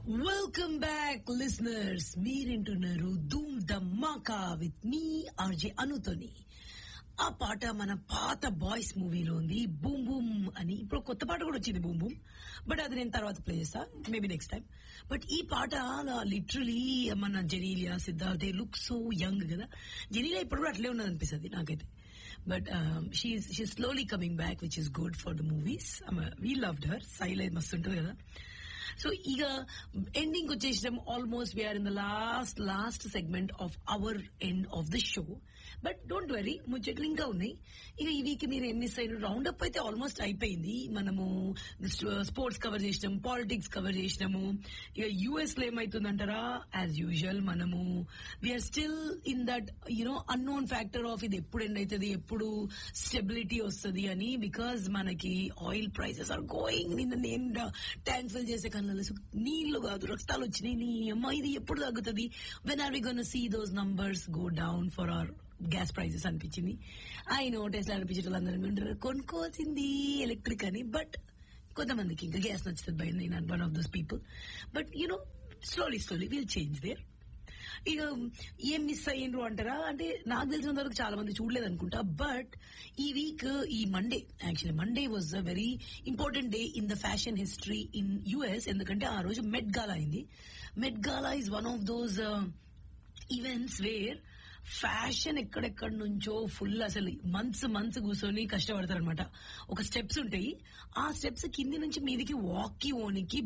welcome back listeners మీరింటున్నారు ధూమ్ ధమాకా with me RJ అనుతోని ఆ పాట మన పాత బాయ్స్ మూవీలో ఉంది బూమ్ బూమ్ అని ఇప్పుడు కొత్త పాట కూడా వచ్చింది బూమ్ బూమ్ బట్ అది నేను తర్వాత ప్లే చేస్తా మేబీ నెక్స్ట్ టైం బట్ ఈ పాట లిటరలీ మన Genelia Siddharth they look so young కదా జెనీలియా ఇప్పుడు కూడా అట్లే ఉన్నది అనిపిస్తుంది నాకైతే but she she slowly coming back which is good for the movies we loved her silent మస్తు ఉంటుంది కదా సో ఇక ఎండింగ్ వచ్చేసినాం almost we're in the last last segment of our end of the show but don't worry ముచ్చట్లు ఇంకా ఉన్నాయి ఇక ఈ వీక్ మీరు ఎన్ని సైడ్ రౌండ్ అప్ అయితే ఆల్మోస్ట్ అయిపోయింది మనము స్పోర్ట్స్ కవర్ చేసినాం పాలిటిక్స్ కవర్ చేసినాము ఇక యుఎస్ లో ఏమైతుందంటారా యాజ్ యూజువల్ మనము we're still in that you know unknown factor of ఇది ఎప్పుడు ఎండ్ అవుతుంది ఎప్పుడు స్టెబిలిటీ వస్తుంది అని బికాజ్ మనకి ఆయిల్ ప్రైసెస్ ఆర్ గోయింగ్ నిన్న నేను ట్యాంక్ ఫిల్ చేసే కళ్ళలో నీళ్లు కాదు రక్తాలు వచ్చినాయి నీ అమ్మ ఇది ఎప్పుడు తగ్గుతుంది when are we gonna see those numbers go down for our gas prices అనిపించింది ఆయన టెస్లా అనిపించే వాళ్ళందరూ ఉంటారు కొనుక్కోవాల్సింది ఎలక్ట్రిక్ అని బట్ కొంతమందికి ఇంకా గ్యాస్ నచ్చుతుంది బై నేను one of those people but you know slowly slowly will change there ఇక ఏం మిస్ అయ్యిండ్రు అంటారా అంటే నాకు తెలిసినంత వరకు చాలా మంది చూడలేదు అనుకుంటా బట్ ఈ వీక్ ఈ Monday actually Monday was a very important day in the fashion history in US ఎందుకంటే ఆ రోజు మెట్ గాలా అయింది Met Gala is one of those events where fashion ఎక్కడెక్కడి నుంచో ఫుల్ అసలు మంత్స్ మంత్స్ కూర్చొని కష్టపడతారు అనమాట ఒక స్టెప్స్ ఉంటాయి ఆ స్టెప్స్ కింది నుంచి మీదికి వాక్కి ఓనికి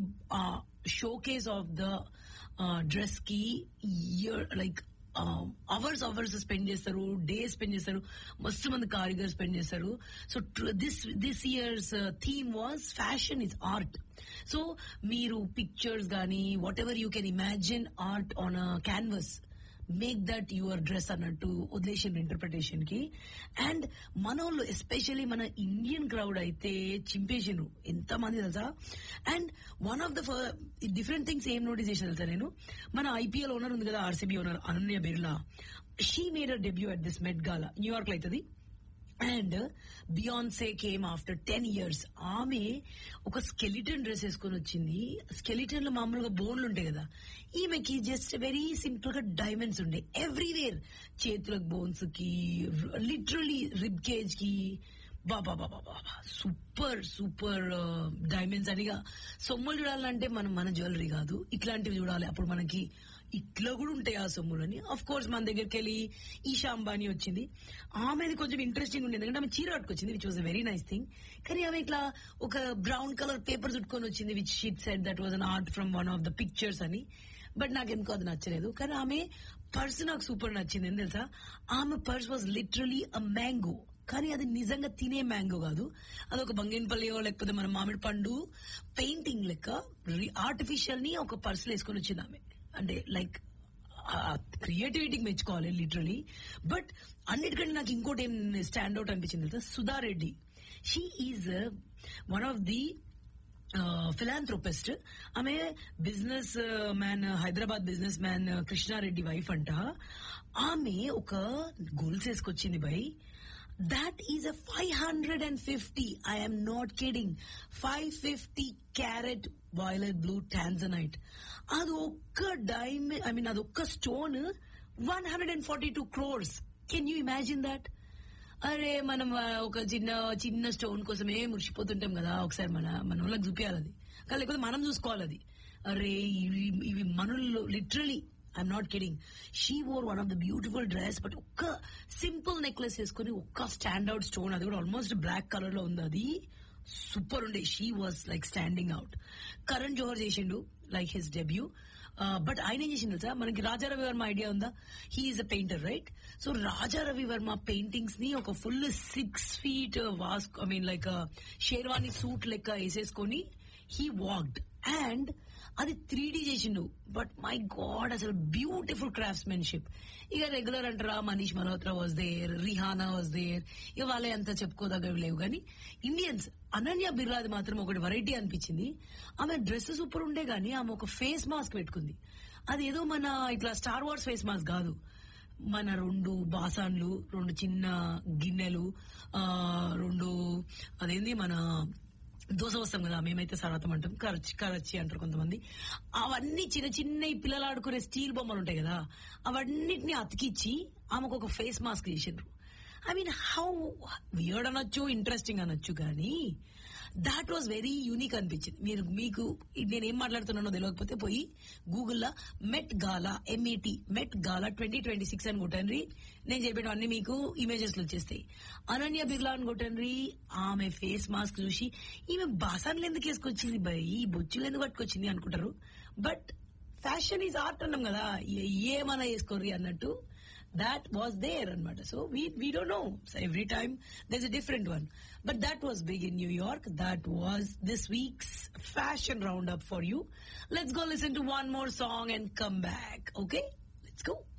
షోకేస్ ఆఫ్ ద డ్రెస్ కి year like hours hours spend చేస్తారు డేస్ స్పెండ్ చేస్తారు మస్తు మంది కారిగర్ స్పెండ్ చేస్తారు so this this year's theme was fashion is art so మీరు పిక్చర్స్ గానీ whatever you can imagine art on a canvas make that your dress అన్నట్టు వదిలేసిన ఇంటర్ప్రిటేషన్ కి అండ్ మనోళ్ళు ఎస్పెషల్లీ మన ఇండియన్ క్రౌడ్ అయితే చింపేసిను ఎంత మంది తెలుసా and one of the different things ఏం నోటీస్ చేసిన తెలుసా నేను మన ఐపీఎల్ ఓనర్ ఉంది కదా RCB owner Ananya Birla she made a debut at this Met Gala New York లో అవుతుంది and Beyonce came after ten years ఆమె ఒక స్కెలిటన్ డ్రెస్ వేసుకొని వచ్చింది స్కెలిటన్ లో మామూలుగా బోన్లు ఉంటాయి కదా ఈమెకి జస్ట్ వెరీ సింపుల్ గా డైమండ్స్ ఉండే ఎవ్రీవేర్ చేతులకు బోన్స్ కి లిటరలీ రిబ్ కేజ్ కి బాబా బాబా బాబా సూపర్ సూపర్ డైమండ్స్ అనిగా సొమ్ములు చూడాలంటే మనం మన జ్యువెలరీ కాదు ఇట్లాంటివి చూడాలి అప్పుడు మనకి ఇట్లా కూడా ఉంటాయి ఆ సొమ్ములని అఫ్ కోర్స్ మన దగ్గరికి వెళ్ళి ఈషా అంబానీ వచ్చింది ఆమెది కొంచెం ఇంట్రెస్టింగ్ ఉండేది ఎందుకంటే ఆమె చీర కట్టుకొచ్చింది which was a very nice thing కానీ ఆమె ఇట్లా ఒక బ్రౌన్ కలర్ పేపర్ చుట్టుకొని వచ్చింది which sheet set that was an art from one of the pictures అని బట్ నాకు ఎందుకో అది నచ్చలేదు కానీ ఆమె పర్స్ నాకు సూపర్ నచ్చింది ఏం తెలుసా ఆమె purse was literally a mango కానీ అది నిజంగా తినే మ్యాంగో కాదు అదొక బంగినపల్లియో లేకపోతే మన మామిడి పండు పెయింటింగ్ లెక్క ఆర్టిఫిషియల్ ని ఒక పర్స్ వేసుకొని వచ్చింది ఆమె అంటే లైక్ క్రియేటివిటీకి మెచ్చుకోవాలి లిటరలీ బట్ అన్నిటికంటే నాకు ఇంకోటి ఏం స్టాండ్ అవుట్ అనిపించింది తెలుసా Sudha Reddy she is one of the philanthropist ఆమె businessman Hyderabad businessman Krishna Reddy wife అంట ఆమె ఒక గోల్స్ వేసుకొచ్చింది by that is a five hundred and fifty I'm not kidding five fifty carat violet blue tanzanite అది ఒక్క డైమండ్ ఐ మీన్ అది ఒక్క stone one hundred and forty two crores can you imagine that అరే మనం ఒక చిన్న చిన్న స్టోన్ కోసమే మురిసిపోతుంటాం కదా ఒకసారి మన మన వాళ్ళకి చూపించాలి అది కానీ లేకపోతే మనం చూసుకోవాలి అది అరే ఇవి ఇవి మనల్లో literally I'm not kidding she wore one of the beautiful dress but ఒక్క సింపుల్ నెక్లెస్ వేసుకుని ఒక్క స్టాండ్ అవుట్ స్టోన్ అది కూడా ఆల్మోస్ట్ బ్లాక్ కలర్ లో ఉంది అది సూపర్ ఉండే she was like standing out Karan Johar చేసిండు లైక్ హిస్ డెబ్యూ బట్ ఆయన ఏం చేసిండు తెలుసా మనకి రాజా రవి వర్మ ఐడియా ఉందా he is a painter right so Raja Ravi Varma paintings ని ఒక full six feet was I mean like sherwani suit లెక్క వేసేసుకొని హీ వాక్డ్ అండ్ అది త్రీ డీ చేసిండు బట్ మై గాడ్ అసలు బ్యూటిఫుల్ క్రాఫ్ట్స్మెన్షిప్ ఇక రెగ్యులర్ అంటారా Manish Malhotra was there Rihanna was there ఇక వాళ్ళే అంత చెప్పుకోదగ్గవి లేవు కానీ ఇండియన్స్ అనన్య బిర్లాది మాత్రం ఒకటి వెరైటీ అనిపించింది ఆమె డ్రెస్ సూపర్ ఉండే గానీ ఆమె ఒక ఫేస్ మాస్క్ పెట్టుకుంది అది ఏదో మన ఇట్లా స్టార్ వార్స్ ఫేస్ మాస్క్ కాదు మన రెండు బాసాన్లు రెండు చిన్న గిన్నెలు ఆ రెండు అదేంది మన దోశ వస్తాం కదా మేమైతే సరాతం అంటాం కరచి కరచి అంటారు కొంతమంది అవన్నీ చిన్న చిన్న ఈ పిల్లలు ఆడుకునే స్టీల్ బొమ్మలు ఉంటాయి కదా అవన్నిటిని అతికిచ్చి ఆమెకు ఒక ఫేస్ మాస్క్ చేసిండ్రు ఐ మీన్ హౌ వియర్డ్ అనొచ్చు ఇంట్రెస్టింగ్ అనొచ్చు కానీ దాట్ వాజ్ వెరీ యూనిక్ అనిపించింది మీరు మీకు నేను ఏం మాట్లాడుతున్నానో తెలియకపోతే పోయి గూగుల్లో Met Gala MAT Met Gala twenty twenty six అని కొట్టండి నేను చెప్పేటవన్నీ మీకు ఇమేజెస్ లో వచ్చేస్తాయి అనన్య బిర్లా అని కొట్టండి ఆమె ఫేస్ మాస్క్ చూసి ఈమె బాసాన్లు ఎందుకు వేసుకొచ్చింది బై ఈ బొచ్చులు ఎందుకు పట్టుకొచ్చింది అనుకుంటారు బట్ ఫ్యాషన్ ఈజ్ ఆర్ట్ అన్నాం కదా ఏ- ఏమన్నా వేసుకోర్రి అన్నట్టు that was there anamata so we we don't know so every time there's a different one but that was big in new york that was this week's fashion roundup for you let's go listen to one more song and come back okay let's go